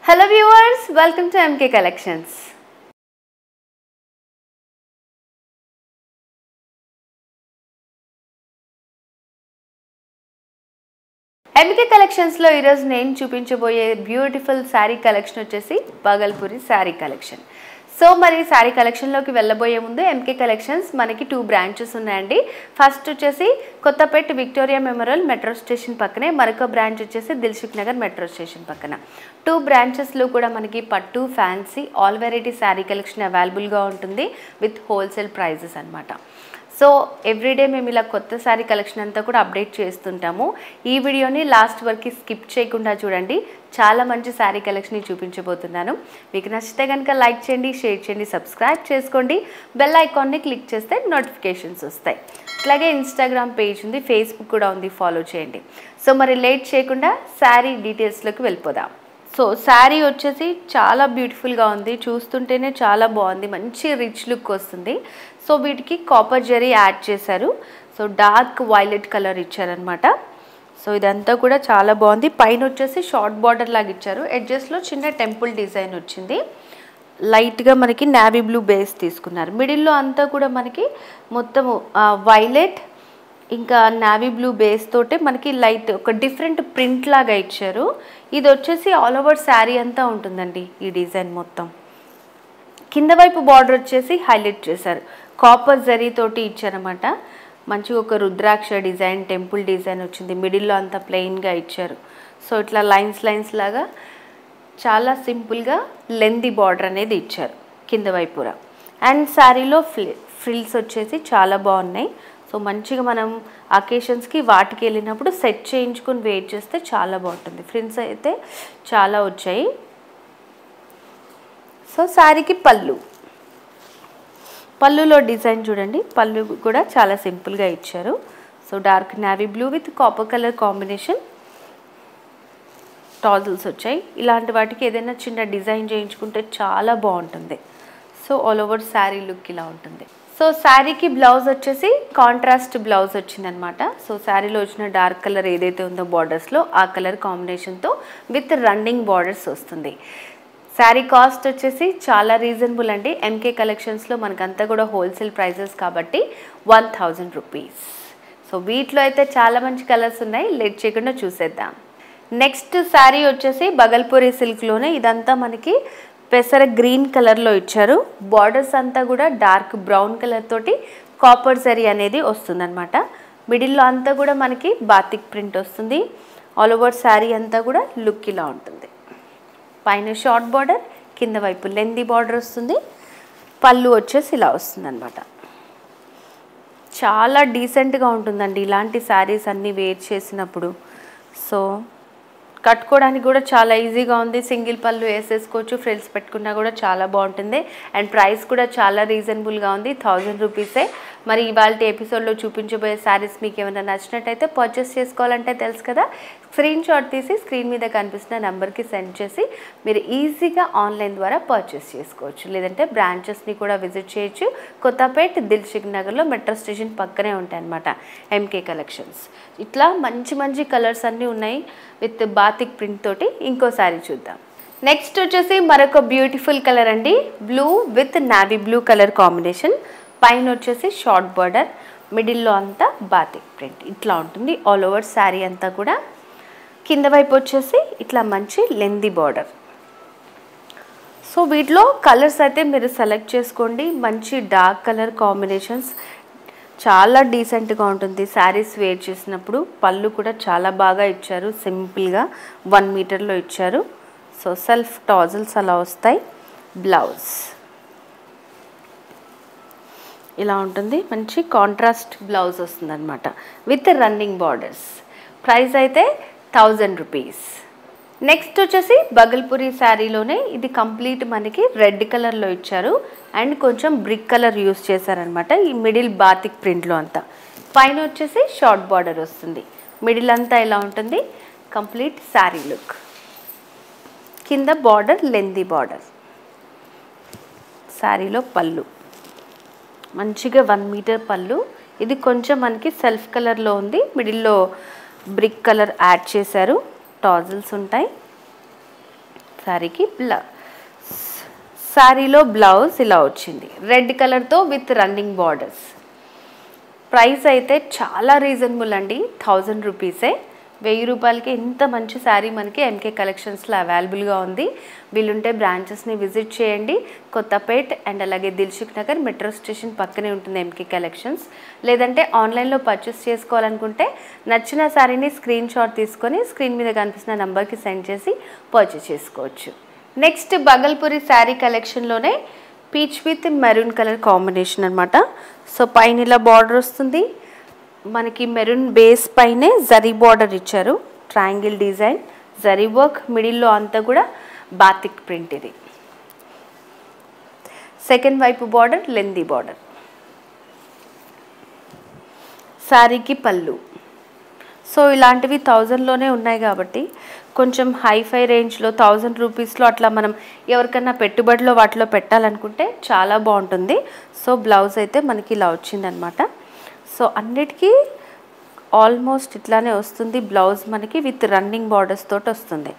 hello viewers welcome to MK collections MK కలెక్షన్స్లో ఈరోజు నేను చూపించబోయే బ్యూటిఫుల్ శారీ కలెక్షన్ వచ్చేసి బగల్పూరి శారీ కలెక్షన్ సో మరి శారీ కలెక్షన్లోకి వెళ్ళబోయే ముందు ఎంకే కలెక్షన్స్ మనకి టూ బ్రాంచెస్ ఉన్నాయండి ఫస్ట్ వచ్చేసి Kothapet Victoria Memorial metro station పక్కనే మరొక బ్రాంచ్ వచ్చేసి దిల్సుఖ్ నగర్ మెట్రో స్టేషన్ పక్కన టూ బ్రాంచెస్లో కూడా మనకి పట్టు fancy all variety sari collection అవైలబుల్గా ఉంటుంది విత్ హోల్సేల్ ప్రైజెస్ అన్నమాట సో ఎవ్రీడే మేము ఇలా కొత్త శారీ కలెక్షన్ అంతా కూడా అప్డేట్ చేస్తుంటాము ఈ వీడియోని లాస్ట్ వరకు స్కిప్ చేయకుండా చూడండి చాలా మంచి శారీ కలెక్షన్ చూపించబోతున్నాను మీకు నచ్చితే కనుక లైక్ చేయండి షేర్ చేయండి సబ్స్క్రైబ్ చేసుకోండి బెల్ ఐకాన్ని క్లిక్ చేస్తే నోటిఫికేషన్స్ వస్తాయి అట్లాగే ఇన్స్టాగ్రామ్ పేజ్ ఉంది ఫేస్బుక్ కూడా ఉంది ఫాలో చేయండి సో మరి లేట్ చేయకుండా శారీ డీటెయిల్స్లోకి వెళ్ళిపోదాం సో శారీ వచ్చేసి చాలా బ్యూటిఫుల్గా ఉంది చూస్తుంటేనే చాలా బాగుంది మంచి రిచ్ లుక్ వస్తుంది సో వీటికి కాపర్ జరీ యాడ్ చేశారు సో డార్క్ వైలెట్ కలర్ ఇచ్చారనమాట సో ఇదంతా కూడా చాలా బాగుంది పైన వచ్చేసి షార్ట్ బార్డర్ లాగా ఇచ్చారు ఎడ్జెస్లో చిన్న టెంపుల్ డిజైన్ వచ్చింది లైట్గా మనకి నావీ బ్లూ బేస్ తీసుకున్నారు మిడిల్లో అంతా కూడా మనకి మొత్తము వైలెట్ ఇంకా నావీ బ్లూ బేస్ తోటే మనకి లైట్ ఒక డిఫరెంట్ ప్రింట్ లాగా ఇచ్చారు ఇది వచ్చేసి ఆల్ ఓవర్ శారీ అంతా ఉంటుందండి ఈ డిజైన్ మొత్తం కింద వైపు బార్డర్ వచ్చేసి హైలైట్ చేశారు కాపర్ జరీ తోటి ఇచ్చారన్నమాట మంచిగా ఒక రుద్రాక్ష డిజైన్ టెంపుల్ డిజైన్ వచ్చింది మిడిల్లో అంతా ప్లెయిన్గా ఇచ్చారు సో ఇట్లా లైన్స్ లైన్స్ లాగా చాలా సింపుల్గా లెంది బార్డర్ అనేది ఇచ్చారు కింద వైపురా అండ్ శారీలో ఫ్లి ఫ్రిల్స్ వచ్చేసి చాలా బాగున్నాయి సో మంచిగా మనం అకేషన్స్కి వాటికి వెళ్ళినప్పుడు సెట్ చేయించుకొని వెయిట్ చేస్తే చాలా బాగుంటుంది ఫ్రిల్స్ అయితే చాలా వచ్చాయి సో శారీకి పళ్ళు పళ్ళులో డిజైన్ చూడండి పళ్ళు కూడా చాలా సింపుల్గా ఇచ్చారు so dark navy blue with copper colour combination tassels వచ్చాయి ఇలాంటి వాటికి ఏదైనా చిన్న డిజైన్ చేయించుకుంటే చాలా బాగుంటుంది so all over sari look ఇలా ఉంటుంది సో శారీకి బ్లౌజ్ వచ్చేసి కాంట్రాస్ట్ బ్లౌజ్ వచ్చిందనమాట సో శారీలో వచ్చిన డార్క్ కలర్ ఏదైతే ఉందో బార్డర్స్లో ఆ కలర్ కాంబినేషన్తో విత్ రన్నింగ్ బార్డర్స్ వస్తుంది శారీ కాస్ట్ వచ్చేసి చాలా రీజనబుల్ అండి ఎంకే కలెక్షన్స్లో మనకంతా కూడా హోల్సేల్ ప్రైజెస్ కాబట్టి వన్ థౌజండ్ రూపీస్ సో వీటిలో అయితే చాలా మంచి కలర్స్ ఉన్నాయి లేట్ చేయకుండా చూసేద్దాం నెక్స్ట్ శారీ వచ్చేసి బగల్పూరి సిల్క్లోనే ఇదంతా మనకి పెసర గ్రీన్ కలర్లో ఇచ్చారు బార్డర్స్ అంతా కూడా డార్క్ బ్రౌన్ కలర్ తోటి కాపర్ జరీ అనేది వస్తుందన్నమాట మిడిల్లో అంతా కూడా మనకి బాతిక్ ప్రింట్ వస్తుంది ఆల్ ఓవర్ శారీ అంతా కూడా లుక్ ఇలా ఉంటుంది పైన షార్ట్ బార్డర్ కింద వైపు లెందీ బార్డర్ వస్తుంది పళ్ళు వచ్చేసి ఇలా వస్తుంది అనమాట చాలా డీసెంట్గా ఉంటుందండి ఇలాంటి శారీస్ అన్నీ వేర్ చేసినప్పుడు సో కట్టుకోవడానికి కూడా చాలా ఈజీగా ఉంది సింగిల్ పళ్ళు వేసేసుకోవచ్చు ఫ్రిల్స్ పెట్టుకున్నా కూడా చాలా బాగుంటుంది అండ్ ప్రైస్ కూడా చాలా రీజనబుల్గా ఉంది థౌజండ్ రూపీసే మరి ఇవాళ ఎపిసోడ్లో చూపించబోయే శారీస్ మీకు ఏమైనా నచ్చినట్టయితే పర్చేస్ చేసుకోవాలంటే తెలుసు కదా స్క్రీన్ షాట్ తీసి స్క్రీన్ మీద కనిపిస్తున్న నెంబర్కి సెండ్ చేసి మీరు ఈజీగా ఆన్లైన్ ద్వారా పర్చేస్ చేసుకోవచ్చు లేదంటే బ్రాంచెస్ని కూడా విజిట్ చేయొచ్చు కొత్తపేట్ దిల్సుఖ్ నగర్లో మెట్రో స్టేషన్ పక్కనే ఉంటాయి అనమాట ఎంకే కలెక్షన్స్ ఇట్లా మంచి మంచి కలర్స్ అన్నీ ఉన్నాయి విత్ బాతిక్ ప్రింట్ తోటి ఇంకో శారీ చూద్దాం నెక్స్ట్ వచ్చేసి మరొక బ్యూటిఫుల్ కలర్ అండి blue with navy blue colour combination పైన వచ్చేసి షార్ట్ బార్డర్ మిడిల్లో అంతా బాతిక్ ప్రింట్ ఇట్లా ఉంటుంది ఆల్ ఓవర్ శారీ అంతా కూడా కింద వైపు వచ్చేసి ఇట్లా మంచి లెందీ బార్డర్ సో వీటిలో కలర్స్ అయితే మీరు సెలెక్ట్ చేసుకోండి మంచి డార్క్ కలర్ కాంబినేషన్స్ చాలా డీసెంట్గా ఉంటుంది శారీస్ వేర్ చేసినప్పుడు పళ్ళు కూడా చాలా బాగా ఇచ్చారు సింపుల్గా వన్ మీటర్లో ఇచ్చారు సో సెల్ఫ్ టాజల్స్ అలా వస్తాయి బ్లౌజ్ ఇలా ఉంటుంది మంచి కాంట్రాస్ట్ బ్లౌజ్ వస్తుంది అనమాట విత్ రన్నింగ్ బార్డర్స్ ప్రైస్ అయితే థౌజండ్ రూపీస్ నెక్స్ట్ వచ్చేసి బగల్పూరి శారీలోనే ఇది కంప్లీట్ మనకి రెడ్ కలర్లో ఇచ్చారు అండ్ కొంచెం బ్రిక్ కలర్ యూస్ చేశారనమాట ఈ మిడిల్ బాతిక్ ప్రింట్లో అంతా పైన వచ్చేసి షార్ట్ బార్డర్ వస్తుంది మిడిల్ అంతా ఇలా ఉంటుంది కంప్లీట్ శారీ లుక్ కింద బార్డర్ లెందీ బార్డర్ శారీలో పళ్ళు మంచిగా వన్ మీటర్ పళ్ళు ఇది కొంచెం మనకి సెల్ఫ్ కలర్లో ఉంది మిడిల్లో బ్రిక్ కలర్ యాడ్ చేశారు టాజిల్స్ ఉంటాయి శారీకి బ్లా శారీలో బ్లౌజ్ ఇలా వచ్చింది రెడ్ కలర్తో విత్ రన్నింగ్ బార్డర్స్ ప్రైస్ అయితే చాలా రీజనబుల్ అండి థౌజండ్ రూపీసే వెయ్యి రూపాయలకి ఇంత మంచి శారీ మనకి ఎంకే కలెక్షన్స్లో అవైలబుల్గా ఉంది వీలుంటే బ్రాంచెస్ని విజిట్ చేయండి కొత్తపేట్ అండ్ అలాగే దిల్సుఖ్ నగర్ మెట్రో స్టేషన్ పక్కనే ఉంటుంది ఎంకే కలెక్షన్స్ లేదంటే ఆన్లైన్లో పర్చేస్ చేసుకోవాలనుకుంటే నచ్చిన శారీని స్క్రీన్ షాట్ తీసుకొని స్క్రీన్ మీద కనిపిస్తున్న నెంబర్కి సెండ్ చేసి పర్చేస్ చేసుకోవచ్చు నెక్స్ట్ బగల్పూరి శారీ కలెక్షన్లోనే peach with maroon colour combination అనమాట సో పైన ఇలా బార్డర్ వస్తుంది మనకి మెరూన్ బేస్ పైనే జరీ బార్డర్ ఇచ్చారు ట్రయాంగిల్ డిజైన్ జరీ వర్క్ మిడిల్లో అంతా కూడా బాతిక్ ప్రింట్ ఇది సెకండ్ వైపు బార్డర్ లెందీ బార్డర్ శారీకి పళ్ళు సో ఇలాంటివి థౌజండ్లోనే ఉన్నాయి కాబట్టి కొంచెం హైఫై రేంజ్లో థౌజండ్ రూపీస్లో అట్లా మనం ఎవరికన్నా పెట్టుబడిలో వాటిలో పెట్టాలనుకుంటే చాలా బాగుంటుంది సో బ్లౌజ్ అయితే మనకి ఇలా వచ్చిందనమాట సో అన్నిటికీ ఆల్మోస్ట్ ఇట్లానే వస్తుంది బ్లౌజ్ మనకి విత్ రన్నింగ్ బార్డర్స్ తోటి వస్తుంది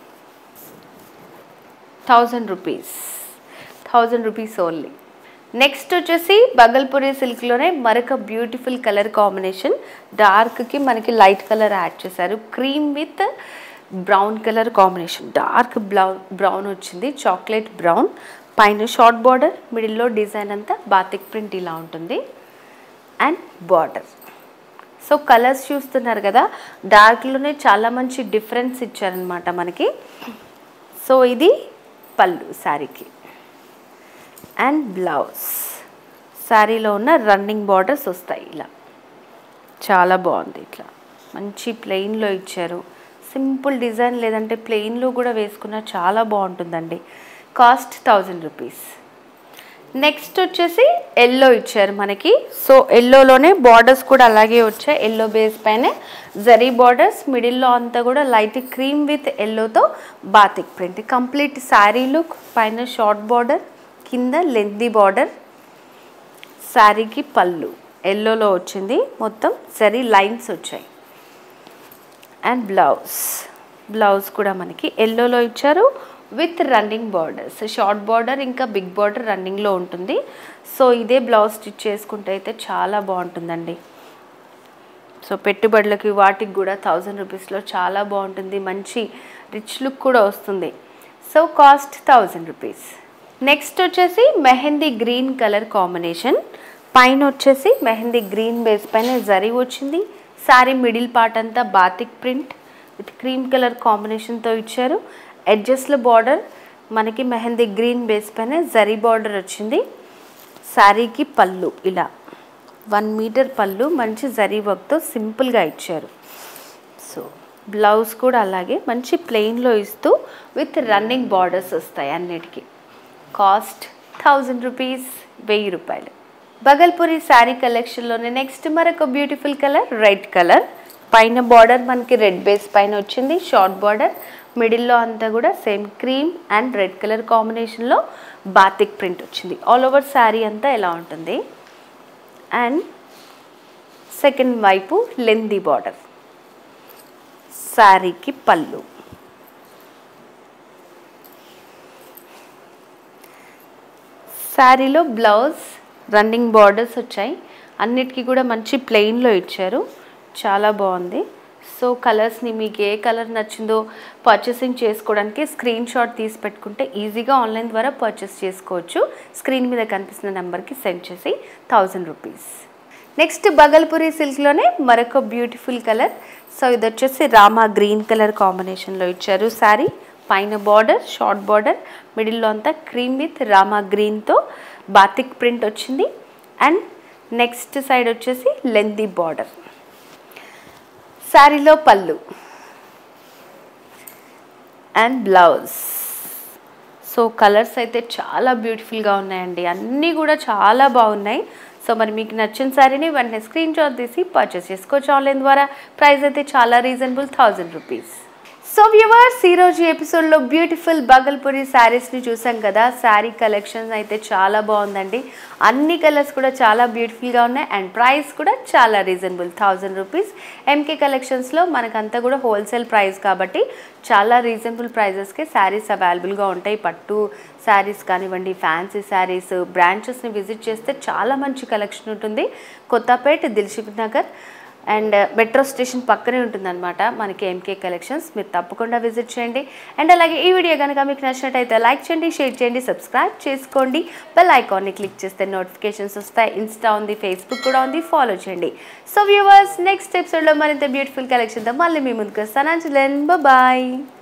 thousand rupees thousand rupees only next వచ్చేసి బగల్పూరి సిల్క్లోనే మరొక బ్యూటిఫుల్ కలర్ కాంబినేషన్ డార్క్కి మనకి లైట్ కలర్ యాడ్ చేశారు cream with brown colour combination dark blue brown వచ్చింది చాక్లెట్ బ్రౌన్ పైన షార్ట్ బార్డర్ మిడిల్లో డిజైన్ అంతా బాతిక్ ప్రింట్ ఇలా ఉంటుంది అండ్ బార్డర్ సో కలర్స్ చూస్తున్నారు కదా డార్క్లోనే చాలా మంచి డిఫరెన్స్ ఇచ్చారనమాట మనకి సో ఇది పళ్ళు శారీకి అండ్ బ్లౌజ్ శారీలో ఉన్న రన్నింగ్ బార్డర్స్ వస్తాయి ఇలా చాలా బాగుంది ఇట్లా మంచి ప్లెయిన్లో ఇచ్చారు సింపుల్ డిజైన్ లేదంటే ప్లెయిన్లో కూడా వేసుకున్న చాలా బాగుంటుందండి కాస్ట్ థౌజండ్ రూపీస్ నెక్స్ట్ వచ్చేసి ఎల్లో ఇచ్చారు మనకి సో ఎల్లోలోనే బార్డర్స్ కూడా అలాగే వచ్చాయి ఎల్లో బేస్ పైన జరీ బార్డర్స్ మిడిల్లో అంతా కూడా లైట్ క్రీమ్ విత్ ఎల్లోతో batik print complete sari look పైన షార్ట్ బార్డర్ కింద లెంతీ బార్డర్ శారీకి పళ్ళు ఎల్లోలో వచ్చింది మొత్తం జరీ లైన్స్ వచ్చాయి అండ్ బ్లౌజ్ బ్లౌజ్ కూడా మనకి ఎల్లోలో ఇచ్చారు with running borders short border ఇంకా బిగ్ బార్డర్ రన్నింగ్లో ఉంటుంది సో ఇదే బ్లౌజ్ స్టిచ్ చేసుకుంటే అయితే చాలా బాగుంటుందండి సో పెట్టుబడులకి వాటికి కూడా థౌజండ్ రూపీస్లో చాలా బాగుంటుంది మంచి రిచ్ లుక్ కూడా వస్తుంది so cost thousand rupees next వచ్చేసి మెహందీ గ్రీన్ కలర్ కాంబినేషన్ పైన వచ్చేసి మెహందీ గ్రీన్ బేస్ పైన జరీ వచ్చింది సారీ మిడిల్ పార్ట్ అంతా batik print with cream colour కాంబినేషన్తో ఇచ్చారు ఎడ్జస్ట్ల బార్డర్ మనకి మెహందీ గ్రీన్ బేస్ పైన జరీ బార్డర్ వచ్చింది శారీకి పళ్ళు ఇలా వన్ మీటర్ పళ్ళు మంచి జరీ వర్క్తో సింపుల్గా ఇచ్చారు సో బ్లౌజ్ కూడా అలాగే మంచి ప్లెయిన్లో ఇస్తూ విత్ రన్నింగ్ బార్డర్స్ వస్తాయి అన్నిటికీ కాస్ట్ థౌజండ్ రూపీస్ వెయ్యి రూపాయలు బగల్పూరి శారీ కలెక్షన్లోనే నెక్స్ట్ మరొక బ్యూటిఫుల్ కలర్ రెడ్ కలర్ పైన బార్డర్ మనకి రెడ్ బేస్ పైన వచ్చింది షార్ట్ బార్డర్ మిడిల్లో అంతా కూడా same cream and red colour కాంబినేషన్లో బాతిక్ ప్రింట్ వచ్చింది ఆల్ ఓవర్ శారీ అంతా ఎలా ఉంటుంది అండ్ సెకండ్ వైపు లెందీ బార్డర్ శారీకి పళ్ళు శారీలో బ్లౌజ్ రన్నింగ్ బార్డర్స్ వచ్చాయి అన్నిటికీ కూడా మంచి ప్లెయిన్లో ఇచ్చారు చాలా బాగుంది సో కలర్స్ని మీకు ఏ కలర్ నచ్చిందో పర్చేసింగ్ చేసుకోవడానికి స్క్రీన్ షాట్ తీసి పెట్టుకుంటే ఈజీగా ఆన్లైన్ ద్వారా పర్చేస్ చేసుకోవచ్చు స్క్రీన్ మీద కనిపిస్తున్న నెంబర్కి సెండ్ చేసి థౌజండ్ రూపీస్ నెక్స్ట్ బగల్పూరి సిల్క్లోనే మరొక బ్యూటిఫుల్ కలర్ సో ఇది వచ్చేసి రామా గ్రీన్ కలర్ కాంబినేషన్లో ఇచ్చారు శారీ పైన బార్డర్ షార్ట్ బార్డర్ మిడిల్లో అంతా క్రీమ్ విత్ రామా గ్రీన్తో బాతిక్ ప్రింట్ వచ్చింది అండ్ నెక్స్ట్ సైడ్ వచ్చేసి లెందీ బార్డర్ శారీలో పళ్ళు అండ్ బ్లౌజ్ సో కలర్స్ అయితే చాలా బ్యూటిఫుల్గా ఉన్నాయండి అన్నీ కూడా చాలా బాగున్నాయి సో మరి మీకు నచ్చిన శారీని వెంటనే స్క్రీన్ షాట్ తీసి పర్చేస్ చేసుకోవచ్చు ఆన్లైన్ ద్వారా ప్రైస్ అయితే చాలా reasonable thousand rupees so viewers ఈరోజు ఎపిసోడ్లో బ్యూటిఫుల్ బగల్పురి శారీస్ని చూసాం కదా శారీ కలెక్షన్ అయితే చాలా బాగుందండి అన్ని కలర్స్ కూడా చాలా బ్యూటిఫుల్గా ఉన్నాయి అండ్ ప్రైస్ కూడా చాలా రీజనబుల్ థౌజండ్ రూపీస్ ఎంకే కలెక్షన్స్లో మనకంతా కూడా హోల్సేల్ ప్రైస్ కాబట్టి చాలా రీజనబుల్ ప్రైజెస్కి శారీస్ అవైలబుల్గా ఉంటాయి పట్టు శారీస్ కానివ్వండి ఫ్యాన్సీ శారీస్ బ్రాంచెస్ని విజిట్ చేస్తే చాలా మంచి కలెక్షన్ ఉంటుంది Kothapet Dilsukh Nagar and metro station పక్కనే ఉంటుందన్నమాట మనకి ఎంకే కలెక్షన్స్ మీరు తప్పకుండా విజిట్ చేయండి అండ్ అలాగే ఈ వీడియో కనుక మీకు నచ్చినట్టయితే లైక్ చేయండి షేర్ చేయండి సబ్స్క్రైబ్ చేసుకోండి బెల్ ఐకాన్ని క్లిక్ చేస్తే నోటిఫికేషన్స్ వస్తాయి ఇన్స్టా ఉంది ఫేస్బుక్ కూడా ఉంది ఫాలో చేయండి సో వ్యూవర్స్ నెక్స్ట్ ఎపిసోడ్లో మరింత బ్యూటిఫుల్ కలెక్షన్తో మళ్ళీ మీ ముందుకు వస్తాను అంచులెన్ బాయ్